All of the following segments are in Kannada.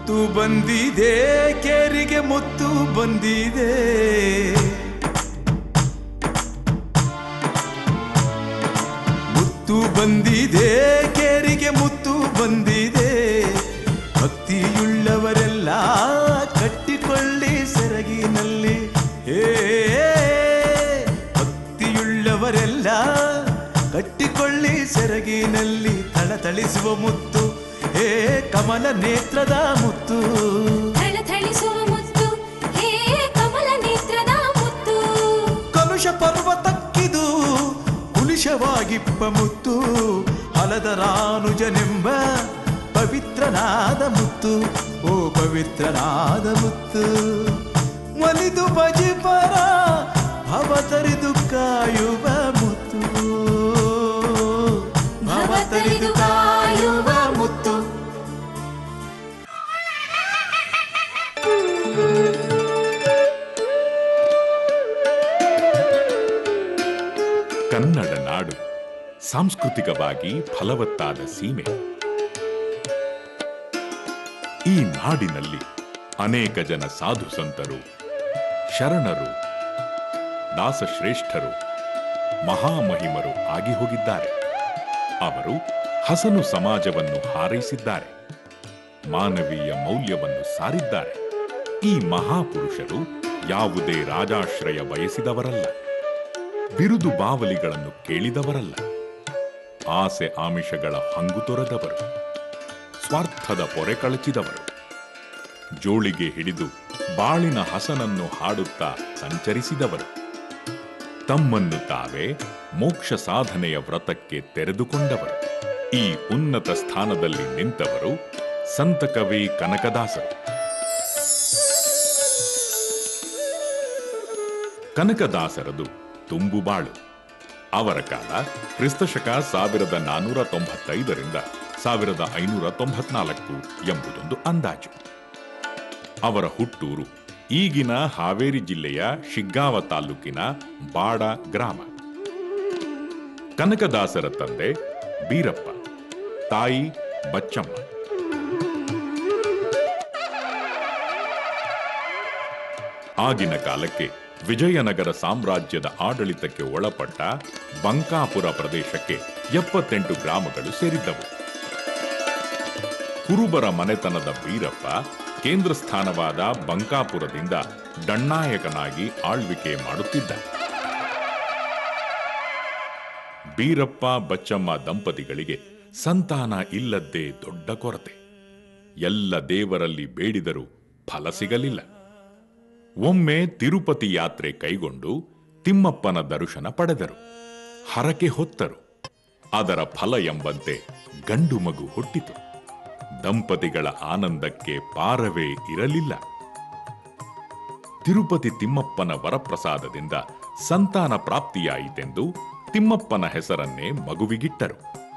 ಮುತ್ತು ಬಂದಿದೆ ಕೇರಿಗೆ ಮುತ್ತು ಬಂದಿದೆ ಮುತ್ತು ಬಂದಿದೆ ಕೇರಿಗೆ ಮುತ್ತು ಬಂದಿದೆ ಭಕ್ತಿಯುಳ್ಳವರೆಲ್ಲ ಕಟ್ಟಿಕೊಳ್ಳಿ ಸೆರಗಿನಲ್ಲಿ ಏ ಭಕ್ತಿಯುಳ್ಳವರೆಲ್ಲ ಕಟ್ಟಿಕೊಳ್ಳಿ ಸೆರಗಿನಲ್ಲಿ ಥಳಥಳಿಸುವ ಮುತ್ತು ಏ ಕಮಲ ನೇತ್ರದ ಮುತ್ತು ಥಳಥಳಿಸುವ ಮುತ್ತು ಹೇ ಕಮಲ ನೇತ್ರದ ಮುತ್ತು ಕಲುಷ ಪರ್ವತಕ್ಕಿದು ಕುಲಿಶವಾಗಿಪ್ಪ ಮುತ್ತು ಹಲದರಾನುಜನೆಂಬ ಪವಿತ್ರನಾದ ಮುತ್ತು ಓ ಪವಿತ್ರನಾದ ಮುತ್ತು ಒಲಿದು ಬಜಿಪರ ಭವತರಿದು ಕಾಯುವ ಮುತ್ತು ಭವತರಿದು ಕಾಯುವ ಮುತ್ತು ಕನ್ನಡ ನಾಡು ಸಾಂಸ್ಕೃತಿಕವಾಗಿ ಫಲವತ್ತಾದ ಸೀಮೆ ಈ ನಾಡಿನಲ್ಲಿ ಅನೇಕ ಜನ ಸಾಧು ಸಂತರು ಶರಣರು ದಾಸಶ್ರೇಷ್ಠರು ಮಹಾಮಹಿಮರು ಆಗಿ ಹೋಗಿದ್ದಾರೆ ಅವರು ಹಸನು ಸಮಾಜವನ್ನು ಹಾರೈಸಿದ್ದಾರೆ ಮಾನವೀಯ ಮೌಲ್ಯವನ್ನು ಸಾರಿದ್ದಾರೆ ಈ ಮಹಾಪುರುಷರು ಯಾವುದೇ ರಾಜಾಶ್ರಯ ಬಯಸಿದವರಲ್ಲ ಬಿರುದು ಬಾವಲಿಗಳನ್ನು ಕೇಳಿದವರಲ್ಲ ಆಸೆ ಆಮಿಷಗಳ ಹಂಗು ತೊರೆದವರು ಸ್ವಾರ್ಥದ ಪೊರೆ ಕಳಚಿದವರು ಜೋಳಿಗೆ ಹಿಡಿದು ಬಾಳಿನ ಹಸನನ್ನು ಹಾಡುತ್ತಾ ಸಂಚರಿಸಿದವರು ತಮ್ಮನ್ನು ತಾವೇ ಮೋಕ್ಷ ಸಾಧನೆಯ ವ್ರತಕ್ಕೆ ತೆರೆದುಕೊಂಡವರು ಈ ಉನ್ನತ ಸ್ಥಾನದಲ್ಲಿ ನಿಂತವರು ಸಂತ ಕವಿ ಕನಕದಾಸರು ಕನಕದಾಸರದು ತುಂಬುಬಾಳು ಅವರ ಕಾಲ ಕ್ರಿಸ್ತಶಕ ಸಾವಿರದ ನಾನ್ನೂರ ತೊಂಬತ್ತೈದರಿಂದ ಸಾವಿರದ ಐನೂರ ತೊಂಬತ್ನಾಲ್ಕು ಎಂಬುದೊಂದು ಅಂದಾಜು ಅವರ ಹುಟ್ಟೂರು ಈಗಿನ ಹಾವೇರಿ ಜಿಲ್ಲೆಯ ಶಿಗ್ಗಾವ ತಾಲೂಕಿನ ಬಾಡ ಗ್ರಾಮ ಕನಕದಾಸರ ತಂದೆ ಬೀರಪ್ಪ ತಾಯಿ ಬಚ್ಚಮ್ಮ ಆಗಿನ ಕಾಲಕ್ಕೆ ವಿಜಯನಗರ ಸಾಮ್ರಾಜ್ಯದ ಆಡಳಿತಕ್ಕೆ ಒಳಪಟ್ಟ ಬಂಕಾಪುರ ಪ್ರದೇಶಕ್ಕೆ ಎಪ್ಪತ್ತೆಂಟು ಗ್ರಾಮಗಳು ಸೇರಿದ್ದವು ಕುರುಬರ ಮನೆತನದ ಬೀರಪ್ಪ ಕೇಂದ್ರ ಸ್ಥಾನವಾದ ಬಂಕಾಪುರದಿಂದ ಡಣ್ಣಾಯಕನಾಗಿ ಆಳ್ವಿಕೆ ಮಾಡುತ್ತಿದ್ದ ಬೀರಪ್ಪ ಬಚ್ಚಮ್ಮ ದಂಪತಿಗಳಿಗೆ ಸಂತಾನ ಇಲ್ಲದ್ದೇ ದೊಡ್ಡ ಕೊರತೆ ಎಲ್ಲ ದೇವರಲ್ಲಿ ಬೇಡಿದರೂ ಫಲ ಸಿಗಲಿಲ್ಲ ಒಮ್ಮೆ ತಿರುಪತಿ ಯಾತ್ರೆ ಕೈಗೊಂಡು ತಿಮ್ಮಪ್ಪನ ದರ್ಶನ ಪಡೆದರು ಹರಕೆ ಹೊತ್ತರು ಅದರ ಫಲ ಎಂಬಂತೆ ಗಂಡು ಮಗು ಹುಟ್ಟಿತು ದಂಪತಿಗಳ ಆನಂದಕ್ಕೆ ಪಾರವೇ ಇರಲಿಲ್ಲ ತಿರುಪತಿ ತಿಮ್ಮಪ್ಪನ ವರಪ್ರಸಾದದಿಂದ ಸಂತಾನ ಪ್ರಾಪ್ತಿಯಾಯಿತೆಂದು ತಿಮ್ಮಪ್ಪನ ಹೆಸರನ್ನೇ ಮಗುವಿಗಿಟ್ಟರು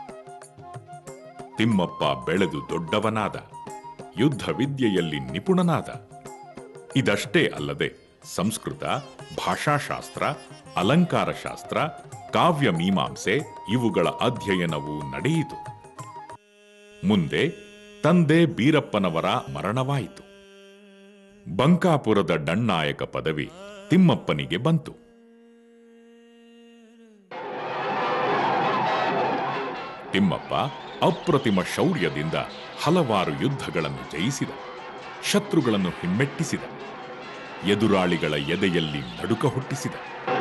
ತಿಮ್ಮಪ್ಪ ಬೆಳೆದು ದೊಡ್ಡವನಾದ ಯುದ್ಧ ವಿದ್ಯೆಯಲ್ಲಿ ನಿಪುಣನಾದ ಇದಷ್ಟೇ ಅಲ್ಲದೆ ಸಂಸ್ಕೃತ ಭಾಷಾಶಾಸ್ತ್ರ ಅಲಂಕಾರ ಶಾಸ್ತ್ರ ಕಾವ್ಯ ಮೀಮಾಂಸೆ ಇವುಗಳ ಅಧ್ಯಯನವೂ ನಡೆಯಿತು ಮುಂದೆ ತಂದೆ ಬೀರಪ್ಪನವರ ಮರಣವಾಯಿತು ಬಂಕಾಪುರದ ಡಣ್ಣಾಯಕ ಪದವಿ ತಿಮ್ಮಪ್ಪನಿಗೆ ಬಂತು ತಿಮ್ಮಪ್ಪ ಅಪ್ರತಿಮ ಶೌರ್ಯದಿಂದ ಹಲವಾರು ಯುದ್ಧಗಳನ್ನು ಜಯಿಸಿದ ಶತ್ರುಗಳನ್ನು ಹಿಮ್ಮೆಟ್ಟಿಸಿದ ಎದುರಾಳಿಗಳ ಎದೆಯಲ್ಲಿ ನಡುಕ ಹುಟ್ಟಿಸಿದ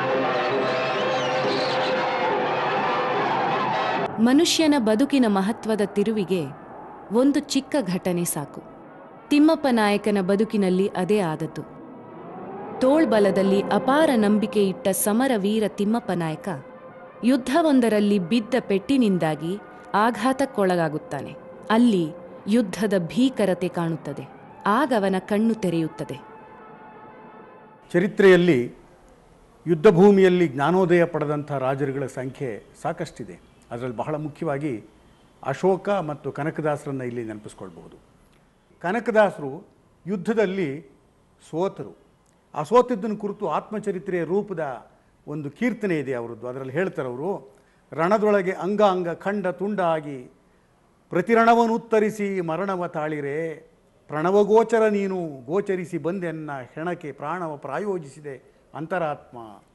ಮನುಷ್ಯನ ಬದುಕಿನ ಮಹತ್ವದ ತಿರುವಿಗೆ ಒಂದು ಚಿಕ್ಕ ಘಟನೆ ಸಾಕು ತಿಮ್ಮಪ್ಪ ನಾಯಕನ ಬದುಕಿನಲ್ಲಿ ಅದೇ ಆದದ್ದು ತೋಳ್ಬಲದಲ್ಲಿ ಅಪಾರ ನಂಬಿಕೆ ಇಟ್ಟ ಸಮರವೀರ ತಿಮ್ಮಪ್ಪ ನಾಯಕ ಯುದ್ಧವೊಂದರಲ್ಲಿ ಬಿದ್ದ ಪೆಟ್ಟಿನಿಂದಾಗಿ ಆಘಾತಕ್ಕೊಳಗಾಗುತ್ತಾನೆ ಅಲ್ಲಿ ಯುದ್ಧದ ಭೀಕರತೆ ಕಾಣುತ್ತದೆ ಆಗವನ ಕಣ್ಣು ತೆರೆಯುತ್ತದೆ ಚರಿತ್ರೆಯಲ್ಲಿ ಯುದ್ಧಭೂಮಿಯಲ್ಲಿ ಜ್ಞಾನೋದಯ ಪಡೆದಂಥ ರಾಜರುಗಳ ಸಂಖ್ಯೆ ಸಾಕಷ್ಟಿದೆ ಅದರಲ್ಲಿ ಬಹಳ ಮುಖ್ಯವಾಗಿ ಅಶೋಕ ಮತ್ತು ಕನಕದಾಸರನ್ನು ಇಲ್ಲಿ ನೆನಪಿಸ್ಕೊಳ್ಬಹುದು ಕನಕದಾಸರು ಯುದ್ಧದಲ್ಲಿ ಸೋತರು ಆ ಸೋತಿದ್ದನ್ನು ಕುರಿತು ಆತ್ಮಚರಿತ್ರೆಯ ರೂಪದ ಒಂದು ಕೀರ್ತನೆ ಇದೆ ಅವರದ್ದು ಅದರಲ್ಲಿ ಹೇಳ್ತಾರೆ ಅವರು ರಣದೊಳಗೆ ಅಂಗ ಅಂಗ ಖಂಡ ತುಂಡ ಆಗಿ ಪ್ರತಿರಣವನ್ನು ಉತ್ತರಿಸಿ ಮರಣವ ತಾಳಿರೆ ಪ್ರಣವಗೋಚರ ನೀನು ಗೋಚರಿಸಿ ಬಂದೆನ್ನ ಹೆಣಕ್ಕೆ ಪ್ರಾಣವ ಪ್ರಾಯೋಜಿಸಿದೆ ಅಂತರಾತ್ಮ